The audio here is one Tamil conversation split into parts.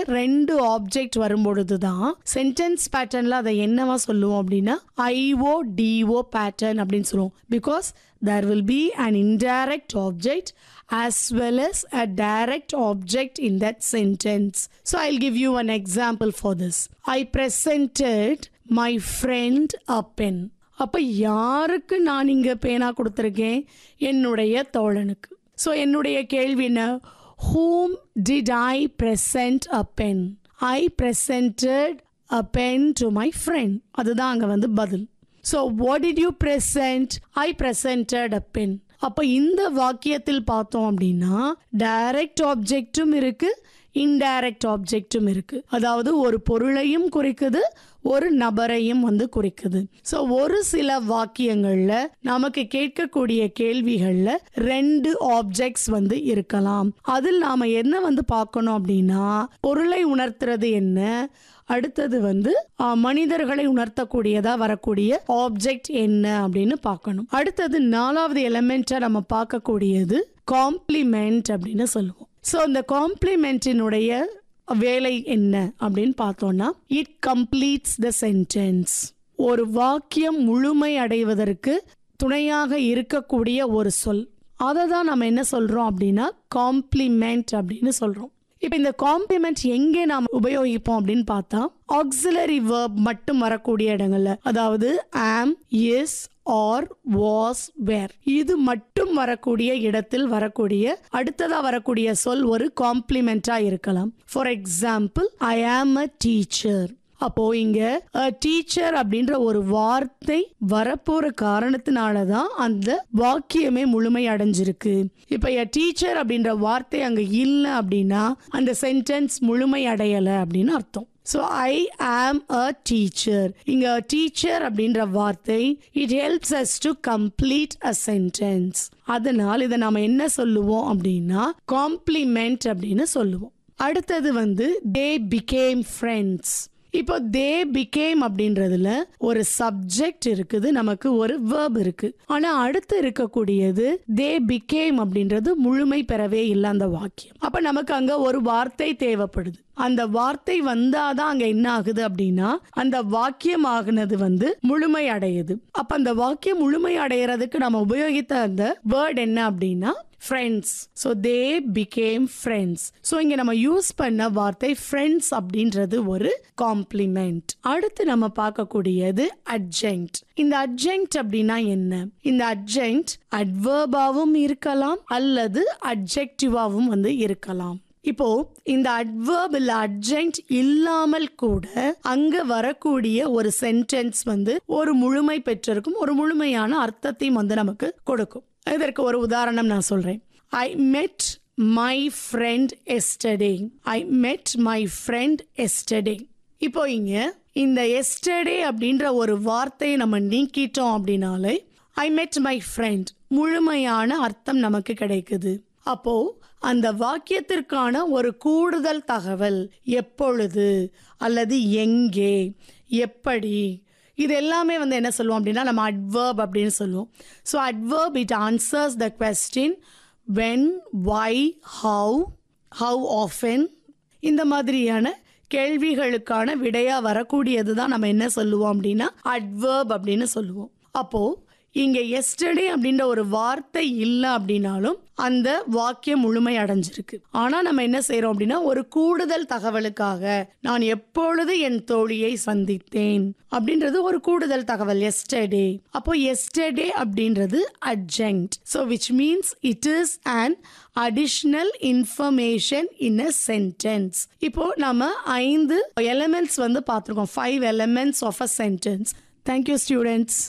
ரெண்டு ஆப்ஜெக்ட் வரும்பொழுது தான் சென்டென்ஸ் பேட்டர்ன்ல அதை என்னவா சொல்லுவோம் அப்படின்னா ஐஓ டிஓ பேட்டர்ன் அப்படின்னு சொல்லுவோம் because there will be an indirect object as well as a direct object in that sentence. So I'll give you an example for this. I presented my friend a pen. அப்ப யாருக்கு நான் இங்க பேனா கொடுத்துருக்கேன் என்னுடைய தோழனுக்கு ஸோ என்னுடைய கேள்வி என்ன whom did I present a pen I presented a pen to my friend அதுதான் அங்க வந்து பதில் so what did you present I presented a pen அப்போ இந்த வாக்கியத்தில் பார்த்தோம் அப்படின்னா டைரக்ட் ஆப்ஜெக்டும் இருக்கு இன்டைரக்ட் ஆப்ஜெக்டும் இருக்கு அதாவது ஒரு பொருளையும் குறிக்குது ஒரு நபரையும் வந்து குறிக்குது ஸோ ஒரு சில வாக்கியங்கள்ல நமக்கு கேட்கக்கூடிய கேள்விகள்ல ரெண்டு ஆப்ஜெக்ட்ஸ் வந்து இருக்கலாம் அதில் நாம என்ன வந்து பார்க்கணும் அப்படின்னா பொருளை உணர்த்துறது என்ன அடுத்தது வந்து ஆ, மனிதர்களை உணர்த்தக்கூடியதா வரக்கூடிய ஆப்ஜெக்ட் என்ன அப்படின்னு பார்க்கணும் அடுத்தது நாலாவது எலமெண்ட்டை நம்ம பார்க்கக்கூடியது காம்ப்ளிமெண்ட் அப்படின்னு சொல்லுவோம் ஸோ இந்த காம்ப்ளிமெண்ட்டினுடைய வேலை என்ன அப்படின்னு பார்த்தோம்னா இட் கம்ப்ளீட்ஸ் த சென்டென்ஸ் ஒரு வாக்கியம் முழுமை அடைவதற்கு துணையாக இருக்கக்கூடிய ஒரு சொல் அதை தான் நம்ம என்ன சொல்றோம் அப்படின்னா காம்ப்ளிமெண்ட் அப்படின்னு சொல்றோம் இப்போ இந்த காம்ப்ளிமெண்ட் எங்கே நாம் உபயோகிப்போம் அப்படின்னு பார்த்தா ஆக்சிலரி verb மட்டும் வரக்கூடிய இடங்கள்ல அதாவது ஆம் இஸ் ஆர் வாஸ் வேர் இது மட்டும் வரக்கூடிய இடத்தில் வரக்கூடிய அடுத்ததா வரக்கூடிய சொல் ஒரு காம்ப்ளிமெண்டா இருக்கலாம் ஃபார் எக்ஸாம்பிள் ஐ ஆம் அ டீச்சர் அப்போ இங்க டீச்சர் அப்படின்ற ஒரு வார்த்தை வரப்போற காரணத்தினால தான் அந்த வாக்கியமே முழுமை அடைஞ்சிருக்கு இப்ப டீச்சர் அப்படின்ற வார்த்தை அங்க இல்லை அப்படின்னா அந்த சென்டென்ஸ் முழுமை அடையல அப்படின்னு அர்த்தம் ஸோ ஐ ஆம் அ டீச்சர் இங்க டீச்சர் அப்படின்ற வார்த்தை it helps us to complete a sentence அதனால் இதை நாம என்ன சொல்லுவோம் அப்படின்னா காம்ப்ளிமெண்ட் அப்படின்னு சொல்லுவோம் அடுத்தது வந்து தே பிகேம் ஃப்ரெண்ட்ஸ் இப்போ தே பிகேம் அப்படின்றதுல ஒரு சப்ஜெக்ட் இருக்குது நமக்கு ஒரு verb இருக்கு ஆனா அடுத்து இருக்கக்கூடியது தே பிகேம் அப்படின்றது முழுமை பெறவே இல்லை அந்த வாக்கியம் அப்ப நமக்கு அங்க ஒரு வார்த்தை தேவைப்படுது அந்த வார்த்தை வந்தாதான் அங்க என்ன ஆகுது அப்படின்னா அந்த வாக்கியம் ஆகுனது வந்து முழுமை அடையுது அப்ப அந்த வாக்கியம் முழுமை அடையறதுக்கு நம்ம உபயோகித்த அந்த வேர்ட் என்ன அப்படின்னா friends so they became friends so இங்க நம்ம யூஸ் பண்ண வார்த்தை ஃப்ரெண்ட்ஸ் அப்படின்றது ஒரு காம்ப்ளிமெண்ட் அடுத்து நம்ம பார்க்கக்கூடியது அட்ஜெக்ட் இந்த அட்ஜெக்ட் அப்படின்னா என்ன இந்த அட்ஜெக்ட் அட்வர்பாவும் இருக்கலாம் அல்லது அட்ஜெக்டிவாவும் வந்து இருக்கலாம் இப்போ இந்த அட்வர்ப் இல்ல அட்ஜெக்ட் இல்லாமல் கூட அங்க வரக்கூடிய ஒரு சென்டென்ஸ் வந்து ஒரு முழுமை பெற்றிருக்கும் ஒரு முழுமையான அர்த்தத்தையும் வந்து நமக்கு கொடுக்கும் இதற்கு ஒரு உதாரணம் நான் சொல்றேன் ஐ met my friend yesterday I met my friend yesterday இப்போ இங்க இந்த எஸ்டர்டே அப்படின்ற ஒரு வார்த்தையை நம்ம நீக்கிட்டோம் அப்படின்னாலே ஐ மெட் மை ஃப்ரெண்ட் முழுமையான அர்த்தம் நமக்கு கிடைக்குது அப்போ அந்த வாக்கியத்திற்கான ஒரு கூடுதல் தகவல் எப்பொழுது அல்லது எங்கே எப்படி இது எல்லாமே வந்து என்ன சொல்லுவோம் அப்படின்னா நம்ம அட்வர்ப் அப்படின்னு சொல்லுவோம் so adverb it answers the question when why how how often இந்த மாதிரியான கேள்விகளுக்கான விடையா வரக்கூடியது தான் நம்ம என்ன சொல்லுவோம் அப்படின்னா அட்வர்ப் அப்படின்னு சொல்லுவோம் அப்போ இங்க எஸ்டர்டே அப்படின்ற ஒரு வார்த்தை இல்லை அப்படின்னாலும் அந்த வாக்கியம் முழுமை அடைஞ்சிருக்கு ஆனா நம்ம என்ன செய்றோம் அப்படின்னா ஒரு கூடுதல் தகவலுக்காக நான் எப்பொழுது என் தோழியை சந்தித்தேன் அப்படின்றது ஒரு கூடுதல் தகவல் எஸ்டர்டே அப்போ எஸ்டர்டே அப்படின்றது adjunct so which means it is an additional information in a sentence இப்போ நம்ம ஐந்து எலமெண்ட்ஸ் வந்து பார்த்துருக்கோம் five elements of a sentence thank you students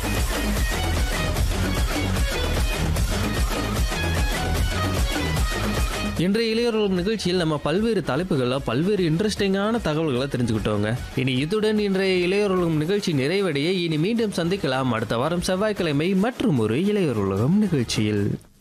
இன்றைய இளையோர்களும் நிகழ்ச்சியில் நம்ம பல்வேறு தலைப்புகளில் பல்வேறு இன்ட்ரெஸ்டிங்கான தகவல்களை தெரிஞ்சுக்கிட்டோங்க இனி இத்துடன் இன்றைய இளையோர்களும் நிகழ்ச்சி நிறைவடைய இனி மீண்டும் சந்திக்கலாம் அடுத்த வாரம் செவ்வாய்க்கிழமை மற்றும் ஒரு இளையோர் உலகம் நிகழ்ச்சியில்